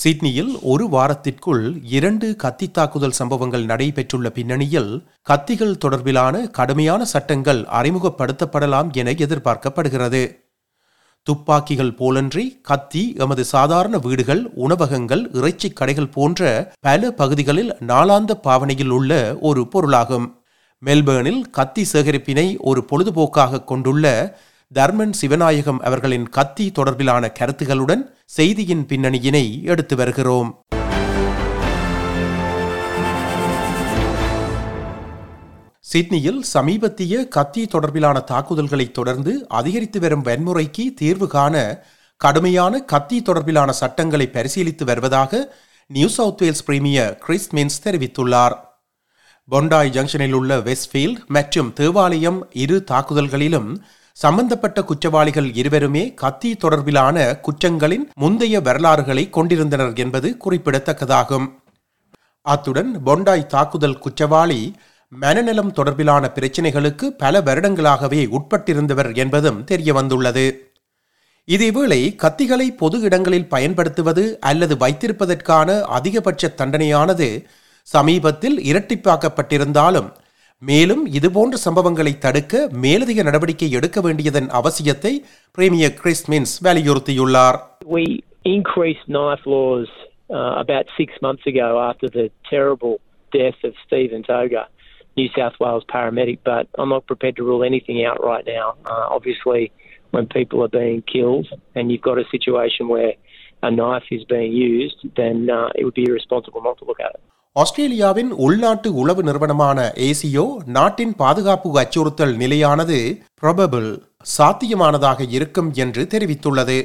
சிட்னியில் ஒரு வாரத்திற்குள் இரண்டு கத்தி தாக்குதல் சம்பவங்கள் நடைபெற்றுள்ள பின்னணியில் கத்திகள் தொடர்பிலான கடுமையான சட்டங்கள் அறிமுகப்படுத்தப்படலாம் என எதிர்பார்க்கப்படுகிறது துப்பாக்கிகள் போலன்றி கத்தி எமது சாதாரண வீடுகள் உணவகங்கள் இறைச்சிக் கடைகள் போன்ற பல பகுதிகளில் நாளாந்த பாவனையில் உள்ள ஒரு பொருளாகும் மெல்பேர்னில் கத்தி சேகரிப்பினை ஒரு பொழுதுபோக்காக கொண்டுள்ள தர்மன் சிவநாயகம் அவர்களின் கத்தி தொடர்பிலான கருத்துகளுடன் செய்தியின் பின்னணியினை எடுத்து வருகிறோம் சிட்னியில் சமீபத்திய கத்தி தொடர்பிலான தாக்குதல்களை தொடர்ந்து அதிகரித்து வரும் வன்முறைக்கு தீர்வு காண கடுமையான கத்தி தொடர்பிலான சட்டங்களை பரிசீலித்து வருவதாக New South Wales premier Chris Minns தெரிவித்துள்ளார் பொண்டாய் ஜங்ஷனில் உள்ள வெஸ்ட்ஃபீல்ட் மற்றும் தேவாலயம் இரு தாக்குதல்களிலும் சம்பந்தப்பட்ட குற்றவாளிகள் இருவருமே கத்தி தொடர்பிலான குற்றங்களின் முந்தைய வரலாறுகளை கொண்டிருந்தனர் என்பது குறிப்பிடத்தக்கதாகும் அத்துடன் பொண்டாய் தாக்குதல் குற்றவாளி மனநலம் தொடர்பிலான பிரச்சினைகளுக்கு பல வருடங்களாகவே உட்பட்டிருந்தவர் என்பதும் தெரிய வந்துள்ளது இதேவேளை கத்திகளை பொது இடங்களில் பயன்படுத்துவது அல்லது வைத்திருப்பதற்கான அதிகபட்ச தண்டனையானது சமீபத்தில் இரட்டிப்பாக்கப்பட்டிருந்தாலும் மேலும் இதுபோன்ற சம்பவங்களை தடுக்க மேலதிக நடவடிக்கை எடுக்க வேண்டியதன் அவசியத்தை பிரேமியர் கிறிஸ் மின்ஸ் வலியுறுத்தியுள்ளார் We increased knife laws uh, about six months ago after the terrible death of Stephen Toga, New South Wales paramedic, but I'm not prepared to rule anything out right now. Uh, obviously, when people are being killed and you've got a situation where a knife is being used, then uh, it would be irresponsible not to look at it. ஆஸ்திரேலியாவின் உள்நாட்டு உளவு நிறுவனமான ஏசியோ நாட்டின் பாதுகாப்பு அச்சுறுத்தல் நிலையானது probable சாத்தியமானதாக இருக்கும் என்று தெரிவித்துள்ளது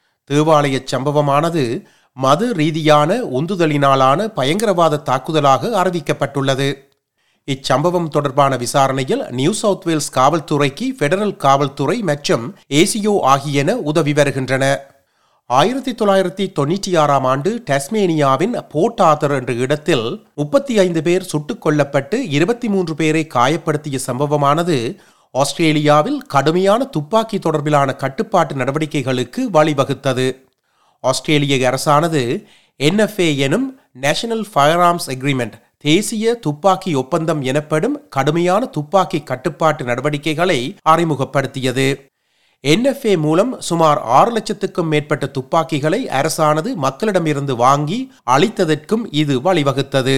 தேவாலய சம்பவமானது மது ரீதியான உந்துதலினாலான பயங்கரவாத தாக்குதலாக அறிவிக்கப்பட்டுள்ளது இச்சம்பவம் தொடர்பான விசாரணையில் நியூ சவுத் வேல்ஸ் காவல்துறைக்கு பெடரல் காவல்துறை மற்றும் ஏசியோ ஆகியன உதவி வருகின்றன ஆயிரத்தி தொள்ளாயிரத்தி தொண்ணூற்றி ஆறாம் ஆண்டு டஸ்மேனியாவின் போர்ட் ஆதர் என்ற இடத்தில் முப்பத்தி ஐந்து பேர் சுட்டுக் கொல்லப்பட்டு இருபத்தி மூன்று பேரை காயப்படுத்திய சம்பவமானது ஆஸ்திரேலியாவில் கடுமையான துப்பாக்கி தொடர்பிலான கட்டுப்பாட்டு நடவடிக்கைகளுக்கு வழிவகுத்தது ஆஸ்திரேலிய அரசானது என்எஃப்ஏ எனும் நேஷனல் ஃபயர் ஆர்ம்ஸ் அக்ரிமெண்ட் தேசிய துப்பாக்கி ஒப்பந்தம் எனப்படும் கடுமையான துப்பாக்கி கட்டுப்பாட்டு நடவடிக்கைகளை அறிமுகப்படுத்தியது என்எஃப்ஏ மூலம் சுமார் ஆறு லட்சத்துக்கும் மேற்பட்ட துப்பாக்கிகளை அரசானது மக்களிடமிருந்து வாங்கி அளித்ததற்கும் இது வழிவகுத்தது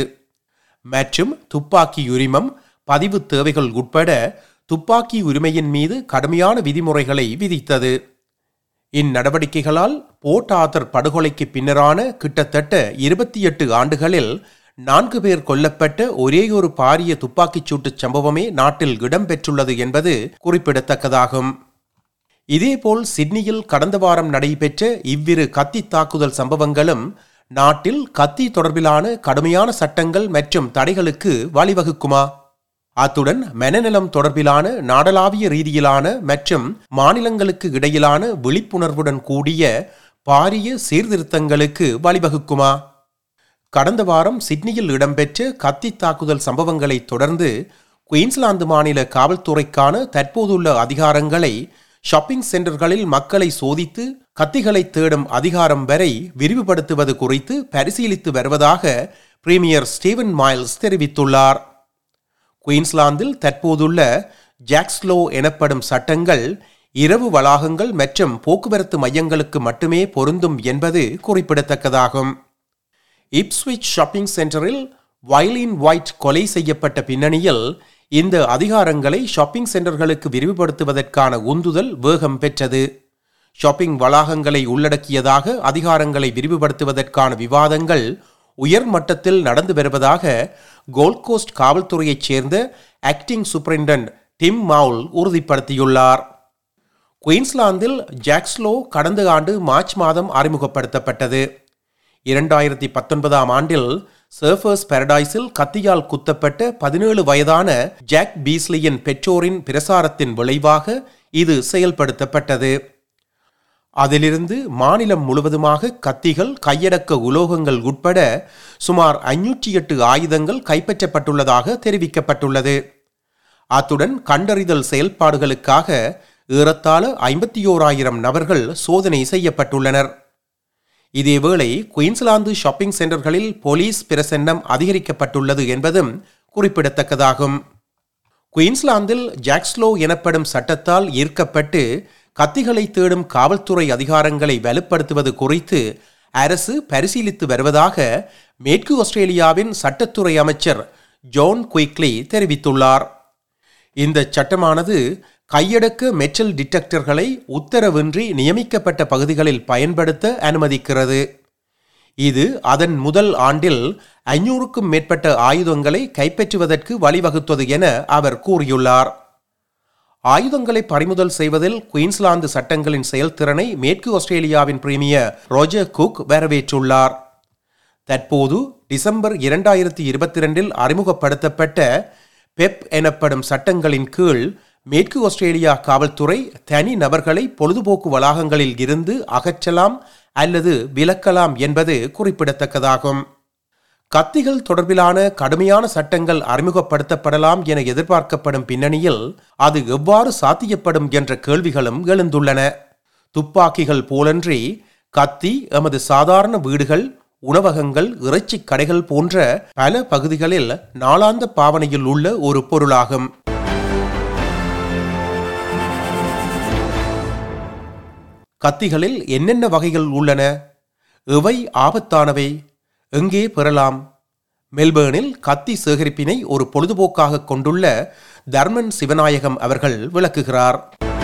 மற்றும் துப்பாக்கி உரிமம் பதிவு தேவைகள் உட்பட துப்பாக்கி உரிமையின் மீது கடுமையான விதிமுறைகளை விதித்தது இந்நடவடிக்கைகளால் போர்ட் ஆதர் படுகொலைக்கு பின்னரான கிட்டத்தட்ட இருபத்தி எட்டு ஆண்டுகளில் நான்கு பேர் கொல்லப்பட்ட ஒரே ஒரு பாரிய துப்பாக்கிச் சூட்டுச் சம்பவமே நாட்டில் இடம்பெற்றுள்ளது என்பது குறிப்பிடத்தக்கதாகும் இதேபோல் சிட்னியில் கடந்த வாரம் நடைபெற்ற இவ்விரு கத்தி தாக்குதல் சம்பவங்களும் நாட்டில் கத்தி தொடர்பிலான கடுமையான சட்டங்கள் மற்றும் தடைகளுக்கு வழிவகுக்குமா அத்துடன் மனநலம் தொடர்பிலான நாடளாவிய ரீதியிலான மற்றும் மாநிலங்களுக்கு இடையிலான விழிப்புணர்வுடன் கூடிய பாரிய சீர்திருத்தங்களுக்கு வழிவகுக்குமா கடந்த வாரம் சிட்னியில் இடம்பெற்ற கத்தி தாக்குதல் சம்பவங்களை தொடர்ந்து குயின்ஸ்லாந்து மாநில காவல்துறைக்கான தற்போதுள்ள அதிகாரங்களை ஷாப்பிங் சென்டர்களில் மக்களை சோதித்து கத்திகளை தேடும் அதிகாரம் வரை விரிவுபடுத்துவது குறித்து பரிசீலித்து வருவதாக பிரீமியர் ஸ்டீவன் மைல்ஸ் தெரிவித்துள்ளார் குயின்ஸ்லாந்தில் தற்போதுள்ள ஜாக்ஸ்லோ எனப்படும் சட்டங்கள் இரவு வளாகங்கள் மற்றும் போக்குவரத்து மையங்களுக்கு மட்டுமே பொருந்தும் என்பது குறிப்பிடத்தக்கதாகும் இப்ஸ்விச் ஷாப்பிங் சென்டரில் வைலின் ஒயிட் கொலை செய்யப்பட்ட பின்னணியில் இந்த அதிகாரங்களை ஷாப்பிங் சென்டர்களுக்கு விரிவுபடுத்துவதற்கான உந்துதல் வேகம் பெற்றது ஷாப்பிங் வளாகங்களை உள்ளடக்கியதாக அதிகாரங்களை விரிவுபடுத்துவதற்கான விவாதங்கள் உயர் மட்டத்தில் நடந்து வருவதாக கோல்ட் கோஸ்ட் காவல்துறையைச் சேர்ந்த ஆக்டிங் சூப்பரிண்டன்ட் டிம் மவுல் உறுதிப்படுத்தியுள்ளார் குயின்ஸ்லாந்தில் ஜாக்ஸ்லோ கடந்த ஆண்டு மார்ச் மாதம் அறிமுகப்படுத்தப்பட்டது இரண்டாயிரத்தி பத்தொன்பதாம் ஆண்டில் சர்ஃபர்ஸ் பாரடைஸில் கத்தியால் குத்தப்பட்ட பதினேழு வயதான ஜாக் பீஸ்லியின் பெற்றோரின் பிரசாரத்தின் விளைவாக இது செயல்படுத்தப்பட்டது அதிலிருந்து மாநிலம் முழுவதுமாக கத்திகள் கையடக்க உலோகங்கள் உட்பட சுமார் ஐநூற்றி எட்டு ஆயுதங்கள் கைப்பற்றப்பட்டுள்ளதாக தெரிவிக்கப்பட்டுள்ளது அத்துடன் கண்டறிதல் செயல்பாடுகளுக்காக ஏறத்தாழ ஐம்பத்தி ஓராயிரம் நபர்கள் சோதனை செய்யப்பட்டுள்ளனர் இதேவேளை குயின்ஸ்லாந்து ஷாப்பிங் சென்டர்களில் போலீஸ் பிரசன்னம் அதிகரிக்கப்பட்டுள்ளது என்பதும் குறிப்பிடத்தக்கதாகும் குயின்ஸ்லாந்தில் ஜாக்ஸ்லோ எனப்படும் சட்டத்தால் ஈர்க்கப்பட்டு கத்திகளை தேடும் காவல்துறை அதிகாரங்களை வலுப்படுத்துவது குறித்து அரசு பரிசீலித்து வருவதாக மேற்கு ஆஸ்திரேலியாவின் சட்டத்துறை அமைச்சர் ஜோன் குயிக்லி தெரிவித்துள்ளார் இந்த சட்டமானது கையடக்க மெட்டல் டிடெக்டர்களை உத்தரவின்றி நியமிக்கப்பட்ட பகுதிகளில் பயன்படுத்த அனுமதிக்கிறது இது அதன் முதல் ஆண்டில் ஐநூறுக்கும் மேற்பட்ட ஆயுதங்களை கைப்பற்றுவதற்கு வழிவகுத்தது என அவர் கூறியுள்ளார் ஆயுதங்களை பறிமுதல் செய்வதில் குயின்ஸ்லாந்து சட்டங்களின் செயல்திறனை மேற்கு ஆஸ்திரேலியாவின் பிரீமியர் ரோஜர் குக் வரவேற்றுள்ளார் தற்போது டிசம்பர் இரண்டாயிரத்தி இருபத்தி ரெண்டில் அறிமுகப்படுத்தப்பட்ட பெப் எனப்படும் சட்டங்களின் கீழ் மேற்கு ஆஸ்திரேலியா காவல்துறை தனி நபர்களை பொழுதுபோக்கு வளாகங்களில் இருந்து அகற்றலாம் அல்லது விலக்கலாம் என்பது குறிப்பிடத்தக்கதாகும் கத்திகள் தொடர்பிலான கடுமையான சட்டங்கள் அறிமுகப்படுத்தப்படலாம் என எதிர்பார்க்கப்படும் பின்னணியில் அது எவ்வாறு சாத்தியப்படும் என்ற கேள்விகளும் எழுந்துள்ளன துப்பாக்கிகள் போலன்றி கத்தி எமது சாதாரண வீடுகள் உணவகங்கள் இறைச்சிக் கடைகள் போன்ற பல பகுதிகளில் நாளாந்த பாவனையில் உள்ள ஒரு பொருளாகும் கத்திகளில் என்னென்ன வகைகள் உள்ளன எவை ஆபத்தானவை எங்கே பெறலாம் மெல்பேர்னில் கத்தி சேகரிப்பினை ஒரு பொழுதுபோக்காக கொண்டுள்ள தர்மன் சிவநாயகம் அவர்கள் விளக்குகிறார்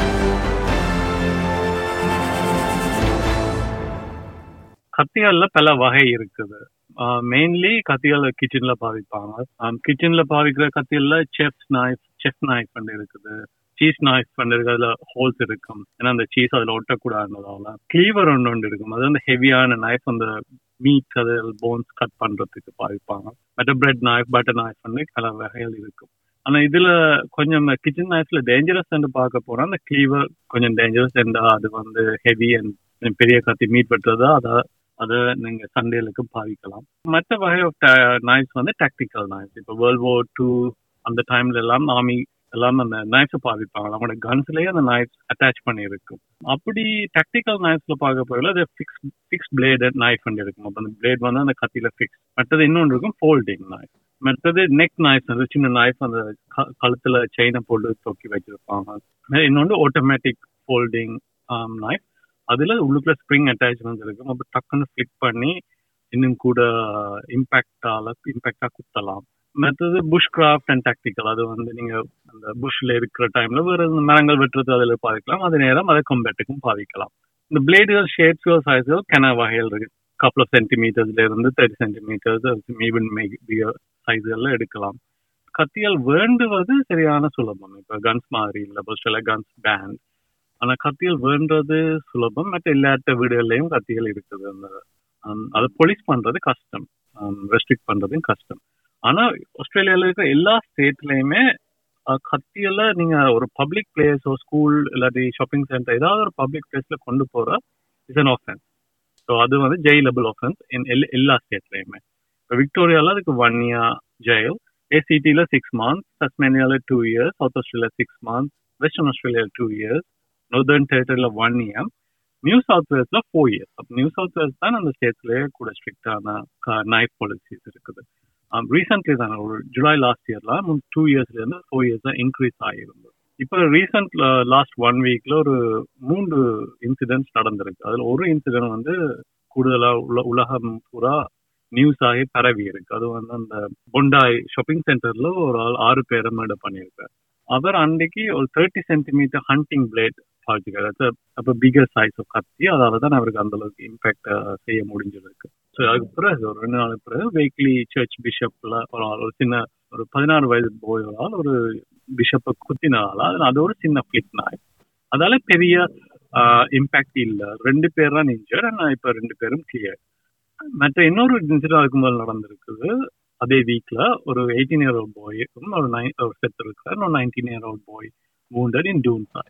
கத்திகள்ல பல வகை இருக்குது மெயின்லி கத்திகள் கிச்சன்ல பாவிப்பாங்க கிச்சன்ல பாவிக்கிற கத்திகள்ல செஃப் நைஃப் செஃப் நைஃப் இருக்குது சீஸ் நைஃப் இருக்கு அதுல ஹோல்ஸ் இருக்கும் ஏன்னா அந்த சீஸ் அதுல ஒட்டக்கூடாதுன்றதால கிளீவர் ஒன்று ஒன்று இருக்கும் அது வந்து ஹெவியான நைஃப் அந்த மீட் அது போன்ஸ் கட் பண்றதுக்கு பாவிப்பாங்க மற்ற பிரெட் நைஃப் பட்டர் நைஃப் வந்து பல வகைகள் இருக்கும் ஆனா இதுல கொஞ்சம் கிச்சன் நைஃப்ல டேஞ்சரஸ் பார்க்க போனா அந்த கிளீவர் கொஞ்சம் டேஞ்சரஸ் என்றா அது வந்து ஹெவி அண்ட் பெரிய கத்தி மீட் பட்டுறதா அதை அதை நீங்க சண்டேலுக்கு பாவிக்கலாம் மற்ற வகை ஆஃப் நைஃப்ஸ் வந்து டாக்டிக்கல் நைஃப்ஸ் இப்போ வேர்ல்ட் வார் டூ அந்த டைம்ல எல்லாம் ஆர்மி எல்லாம் அந்த நைஃப்ஸ் பாவிப்பாங்க அவங்களோட கன்ஸ்லயே அந்த நைஃப்ஸ் அட்டாச் பண்ணி இருக்கும் அப்படி டாக்டிக்கல் நைஃப்ஸ்ல பார்க்க போகல அது ஃபிக்ஸ் ஃபிக்ஸ் பிளேட் நைஃப் இருக்கும் அப்போ அந்த பிளேட் வந்து அந்த கத்தியில ஃபிக்ஸ் மற்றது இன்னொன்று இருக்கும் ஃபோல்டிங் நைஃப் மற்றது நெக் நைஃப் அந்த சின்ன நைஃப் அந்த கழுத்துல செயினை போட்டு தொக்கி வச்சிருப்பாங்க இன்னொன்று ஆட்டோமேட்டிக் ஃபோல்டிங் நைஃப் அதுல உள்ளுக்குள்ள ஸ்ப்ரிங் அட்டாச்மெண்ட் இருக்கும் அப்போ டக்குன்னு ஃபிளிக் பண்ணி இன்னும் கூட இம்பாக்டால இம்பாக்டா குத்தலாம் மற்றது புஷ் கிராஃப்ட் அண்ட் டாக்டிக்கல் அது வந்து நீங்க அந்த புஷ்ல இருக்கிற டைம்ல வேற மரங்கள் வெட்டுறது அதில் பாவிக்கலாம் அதே நேரம் அதை கொம்பேட்டுக்கும் பாவிக்கலாம் இந்த பிளேடுகள் ஷேப்ஸ்கள் சைஸ்கள் கென வகைகள் இருக்கு கப்பல் ஆஃப் சென்டிமீட்டர்ஸ்ல இருந்து தேர்ட்டி சென்டிமீட்டர்ஸ் ஈவன் சைஸ்கள்ல எடுக்கலாம் கத்தியால் வேண்டுவது சரியான சுலபம் இப்ப கன்ஸ் மாதிரி இல்லை சில கன்ஸ் பேண்ட் ஆனா கத்திகள் வேண்டது சுலபம் மற்ற இல்லாத வீடுகள்லயும் கத்திகள் இருக்குது அந்த அதை பொலிஸ் பண்றது கஷ்டம் ரெஸ்ட்ரிக்ட் பண்றதும் கஷ்டம் ஆனா ஆஸ்திரேலியால இருக்கிற எல்லா ஸ்டேட்லயுமே கத்தியில நீங்க ஒரு பப்ளிக் பிளேஸ் ஒரு ஸ்கூல் இல்லாட்டி ஷாப்பிங் சென்டர் ஏதாவது ஒரு பப்ளிக் பிளேஸ்ல கொண்டு போற இஸ் அன் ஆஃபென்ஸ் ஸோ அது வந்து ஜெயிலபிள் ஆஃபென்ஸ் எல்லா ஸ்டேட்லயுமே இப்போ விக்டோரியால அதுக்கு ஒன் இயர் ஜெயில் ஏசிடில சிக்ஸ் மந்த்ஸ் டஸ்மேனியால two years South Australia six months Western Australia two years Northern டெரிட்டரியில் ஒன் இயர் நியூ சவுத் வேல்ஸ்ல ஃபோர் இயர்ஸ் அப்போ நியூ சவுத் வேல்ஸ் தான் அந்த ஸ்டேட்ஸ்லேயே கூட ஸ்ட்ரிக்டான நைஃப் பாலிசிஸ் இருக்குது ரீசென்ட்லி தான் ஒரு ஜூலை லாஸ்ட் இயர்ல டூ இயர்ஸ்ல இருந்து ஃபோர் இயர்ஸ் தான் இன்க்ரீஸ் ஆகிருந்தது இப்போ ரீசெண்ட் லாஸ்ட் ஒன் வீக்ல ஒரு மூன்று இன்சிடென்ட்ஸ் நடந்திருக்கு அதுல ஒரு இன்சிடென்ட் வந்து கூடுதலா உல உலகம் பூரா நியூஸ் ஆகி பரவி இருக்கு அது வந்து அந்த பொண்டாய் ஷாப்பிங் சென்டர்ல ஒரு ஆள் ஆறு பேரை மேடை பண்ணியிருக்காரு அவர் அன்றைக்கு ஒரு தேர்ட்டி சென்டிமீட்டர் ஹண்டிங் பிளேட் பாய்ச்சிக்கிறார் அப்போ பிகர் சைஸ் கத்தி அதால தான் அவருக்கு அந்த அளவுக்கு இம்பாக்ட் செய்ய முடிஞ்சிருக்கு ஸோ அதுக்கு பிறகு ஒரு ரெண்டு நாளுக்கு பிறகு வெய்க்லி சர்ச் பிஷப்ல ஒரு ஆள் ஒரு சின்ன ஒரு பதினாறு வயது போயால் ஒரு பிஷப்பை குத்தினால அது ஒரு சின்ன ஃபிளிக் நாய் அதால பெரிய இம்பாக்ட் இல்லை ரெண்டு பேர் தான் இன்ஜர்ட் ஆனால் இப்போ ரெண்டு பேரும் கிளியர் மற்ற இன்னொரு இன்சிடென்ட் அதுக்கு முதல் நடந்திருக்குது அதே வீக்ல ஒரு எயிட்டீன் இயர் ஓல்ட் பாய் ஒரு நைன் ஒரு செத்து இருக்கார் ஒரு nineteen year old boy wounded in டூன் சாய்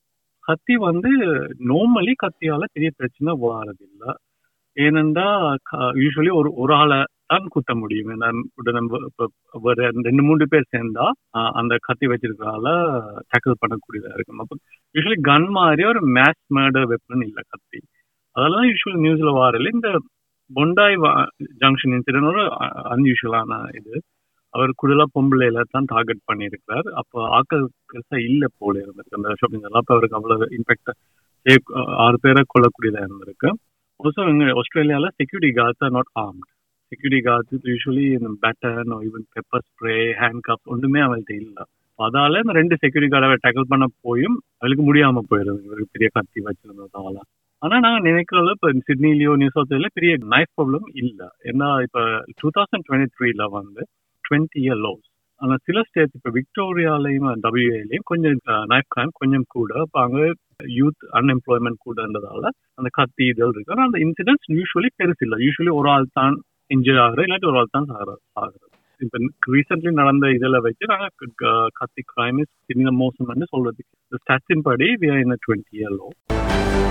கத்தி வந்து நார்மலி கத்தியால பெரிய பிரச்சனை வராது இல்லை ஏனென்றா யூஸ்வலி ஒரு ஒரு ஆளை தான் குத்த முடியும் நம்ம ரெண்டு மூணு பேர் சேர்ந்தா அந்த கத்தி வச்சிருக்கால டேக்கிள் பண்ணக்கூடியதா இருக்கும் அப்போ யூஸ்வலி கன் மாதிரி ஒரு மேஸ் மர்டர் வெப்பன் இல்லை கத்தி அதெல்லாம் யூஸ்வல் நியூஸ்ல வாரல இந்த பொண்டாய் ஜங்ஷன் இன்சிடென்ட் ஒரு அன்யூஷுவலான இது அவர் கூடுதலா பொம்பளையில தான் டார்கெட் பண்ணியிருக்கிறார் அப்போ ஆக்கள் பெருசா இல்ல போல இருந்திருக்கு அந்த ஷாப்பிங் எல்லாம் அப்ப அவருக்கு அவ்வளவு இம்பாக்ட் ஆறு பேரை கொல்லக்கூடியதா இருந்திருக்கு ஆல்சோ இங்க ஆஸ்திரேலியால security guards are not armed security guards usually இந்த baton even pepper spray handcuff ஒன்றுமே அவள்கிட்ட இல்லை அதால இந்த ரெண்டு செக்யூரிட்டி கார்டை டேக்கிள் பண்ண போயும் அவளுக்கு முடியாம போயிருது இவருக்கு பெரிய கத்தி வச்சிருந்ததால ஆனா நாங்க நினைக்கிறோம் இப்ப சிட்னிலயோ நியூ சவுத் வேல பெரிய நைஃப் ப்ராப்ளம் இல்ல ஏன்னா இப்ப டூ தௌசண்ட் டுவெண்ட்டி த்ரீல வந்து டுவெண்ட்டி இயர் லோஸ் ஆனா சில ஸ்டேட்ஸ் இப்ப விக்டோரியாலையும் டபிள்யூஏலையும் கொஞ்சம் நைஃப் கிரைம் கொஞ்சம் கூட இப்ப அங்க யூத் அன்எம்ப்ளாய்மெண்ட் கூடன்றதால அந்த கத்தி இதழ் இருக்கு ஆனா அந்த இன்சிடென்ட்ஸ் யூஸ்வலி பெருசு இல்லை யூஸ்வலி ஒரு ஆள் தான் இன்ஜூர் ஆகுறது இல்லாட்டி ஒரு ஆள் தான் ஆகுறது இப்ப ரீசென்ட்லி நடந்த இதில் வச்சு நாங்க கத்தி கிரைம் இஸ் மோசம்னு சொல்றதுக்கு ஸ்டாட்ஸின் படி we are in twenty year low